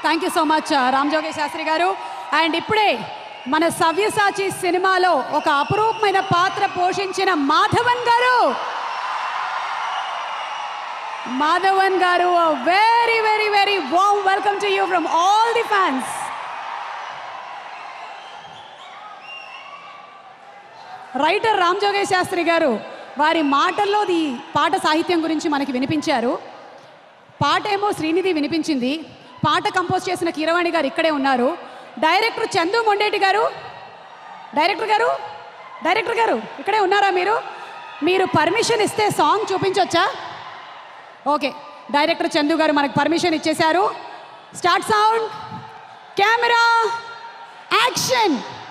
thank you so much Ram జోగేష్ Shastri garu and ఇప్పుడే మన సవ్యసాచి సినిమాలో ఒక అపురూపమైన పాత్ర పోషించిన Madhavan garu Madhavan garu very very very warm welcome to you from all the fans writer Ram జోగేష్ శాస్త్రి గారు వారి మాటల్లో ఈ పాట సాహిత్యం గురించి మనకి వినిపించారు పాట ఏమో శ్రీనిధి వినిపించింది పాట కంపోజ్ చేసిన కీరవాణి గారు ఇక్కడే ఉన్నారు డైరెక్టర్ చందు మొండేటి గారు డైరెక్టర్ గారు డైరెక్టర్ గారు ఇక్కడే ఉన్నారా మీరు మీరు పర్మిషన్ ఇస్తే సాంగ్ చూపించవచ్చా ఓకే డైరెక్టర్ చందు గారు మనకు పర్మిషన్ ఇచ్చేశారు స్టార్ట్ సౌండ్ కెమెరా యాక్షన్